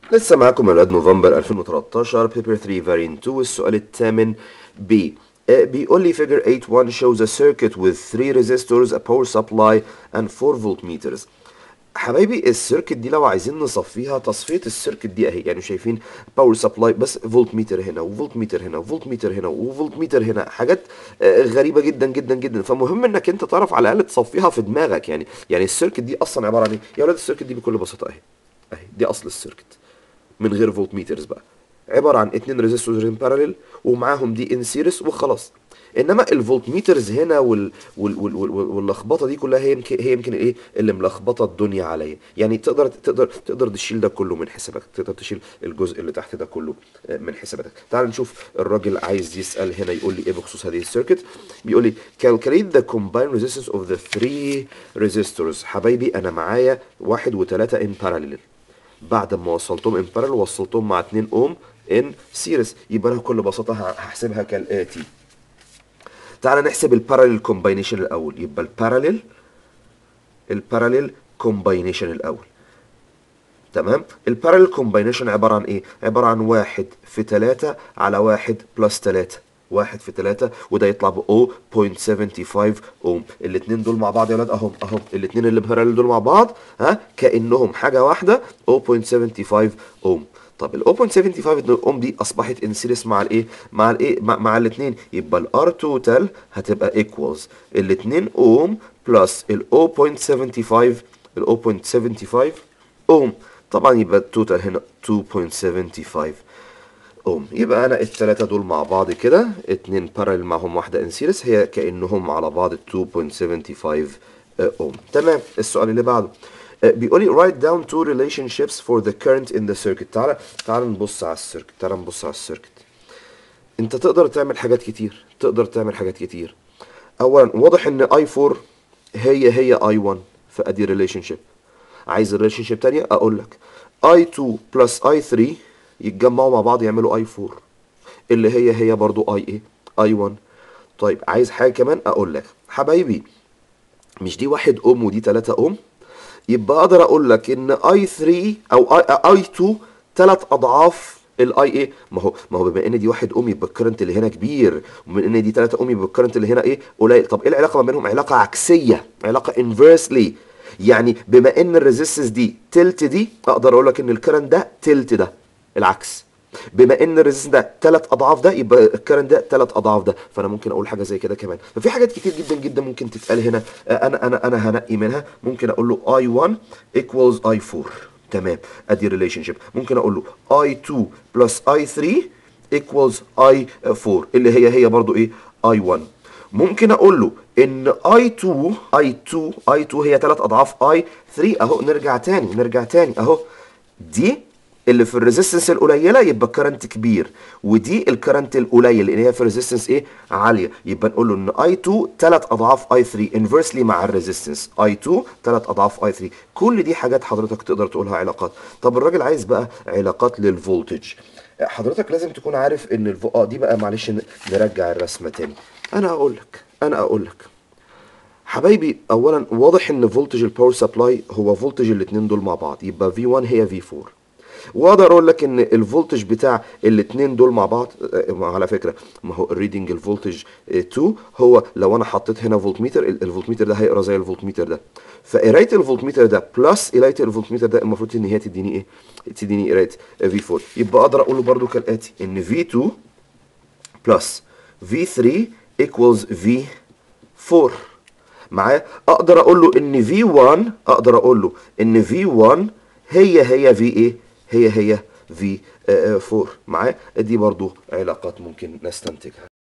لسه معاكم اولاد نوفمبر 2013 بيبر 3 فارينت 2 السؤال الثامن ب آه، بيقول لي figure 8.1 shows a circuit with 3 resistors a power supply and 4 voltmeters حبايبي السيركت دي لو عايزين نصفيها تصفيه السيركت دي اهي يعني شايفين باور سبلاي بس فولت ميتر هنا وفولت ميتر هنا وفولت ميتر هنا وفولت ميتر هنا حاجات آه، غريبه جدا جدا جدا فمهم انك انت تعرف على الاقل تصفيها في دماغك يعني يعني السيركت دي اصلا عباره عن ايه يا ولاد السيركت دي بكل بساطه اهي اهي دي اصل السيركت من غير فولت ميترز بقى عباره عن اتنين ريزيستورز ان باراليل ومعاهم دي ان سيريس وخلاص انما الفولت ميترز هنا وال وال وال وال واللخبطه دي كلها هي يمكن هي يمكن ايه اللي ملخبطه الدنيا عليا يعني تقدر تقدر تقدر تشيل ده كله من حسابك تقدر تشيل الجزء اللي تحت ده كله آه، من حساباتك تعال نشوف الراجل عايز يسال هنا يقول لي ايه بخصوص هذه السيركت بيقول لي calculate the combined resistance of the three resistors حبايبي انا معايا واحد وثلاثة in parallel بعد ما وصلتهم ان بارل وصلتهم مع 2 اوم ان سيريس يبقى انا بكل بساطه ه- هحسبها كالاتي تعال نحسب الباراليل كومباينيشن الاول يبقى الباراليل الباراليل كومباينيشن الاول تمام الباراليل كومباينيشن عباره عن ايه عباره عن واحد في 3 على واحد بلس 3 واحد في 3 وده يطلع ب 0.75 اوم الاثنين دول مع بعض يا ولاد اهم اهم الاثنين اللي باراليل دول مع بعض ها كانهم حاجه واحده 0.75 اوم طب ال 0.75 اوم دي اصبحت ان سيريس مع الايه مع الايه مع, مع الاثنين يبقى الار توتال هتبقى ايكوالز الاثنين اوم بلس ال 0.75 ال 0.75 اوم طبعا يبقى التوتال هنا 2.75 اوم يبقى انا الثلاثه دول مع بعض كده اتنين بارل معهم واحده ان سيريس هي كانهم على بعض 2.75 اوم تمام السؤال اللي بعده آه، بيقول لي write down two relationships for the current in the circuit تعالى تعالى نبص على السيركت تعالى نبص على السيركت انت تقدر تعمل حاجات كتير تقدر تعمل حاجات كتير اولا واضح ان اي 4 هي هي اي 1 فادي ريليشن شيب عايز ريليشن شيب تانية اقول لك اي 2 بلس اي 3 يتجمعوا مع بعض يعملوا اي 4 اللي هي هي برضو اي ايه اي 1 طيب عايز حاجه كمان اقول لك حبايبي مش دي واحد اوم ودي 3 اوم يبقى اقدر اقول لك ان اي 3 او اي اي 2 ثلاث اضعاف الاي ايه ما هو ما هو بما ان دي واحد اوم يبقى الكرنت اللي هنا كبير ومن ان دي 3 اوم يبقى الكرنت اللي هنا ايه قليل طب ايه العلاقه ما بينهم علاقه عكسيه علاقه انفيرسلي يعني بما ان الريزيستنس دي تلت دي اقدر اقول لك ان الكرنت ده تلت ده العكس بما ان الريزيستنس ده ثلاث اضعاف ده يبقى الكرنت ده ثلاث اضعاف ده فانا ممكن اقول حاجه زي كده كمان ففي حاجات كتير جدا جدا ممكن تتقال هنا آه، انا انا انا هنقي منها ممكن اقول له i1 equals i4 تمام ادي ريليشن شيب ممكن اقول له i2 plus i3 equals i4 اللي هي هي برضو ايه i1 ممكن اقول له ان i2 i2 i2 هي ثلاث اضعاف i3 اهو نرجع تاني نرجع تاني اهو دي اللي في الريزيستنس القليله يبقى الكرنت كبير ودي الكرنت القليل لان هي في الريزيستنس ايه عاليه يبقى نقول له ان اي 2 ثلاث اضعاف اي 3 انفرسلي مع الريزيستنس اي 2 ثلاث اضعاف اي 3 كل دي حاجات حضرتك تقدر تقولها علاقات طب الراجل عايز بقى علاقات للفولتج حضرتك لازم تكون عارف ان الفو... اه دي بقى معلش ن- نرجع الرسمه تاني انا اقول لك انا اقول لك حبايبي اولا واضح ان فولتج الباور سبلاي هو فولتج الاثنين دول مع بعض يبقى في 1 هي في 4 واقدر اقول لك ان الفولتج بتاع الاثنين دول مع بعض آه، على فكره ما هو الريدنج الفولتج 2 هو لو انا حطيت هنا فولت ميتر الفولت ميتر ده هيقرا زي الفولت ميتر ده فقرايه الفولت ميتر ده بلس قرايه الفولت ميتر ده المفروض ان هي تديني ايه تديني قرايه في 4 يبقى اقدر اقول له برده كالاتي ان في 2 بلس V3 equals V4 معايا اقدر اقول له ان V1 اقدر اقول له ان V1 هي هي V ايه هي هي V4 معايا دي برضو علاقات ممكن نستنتجها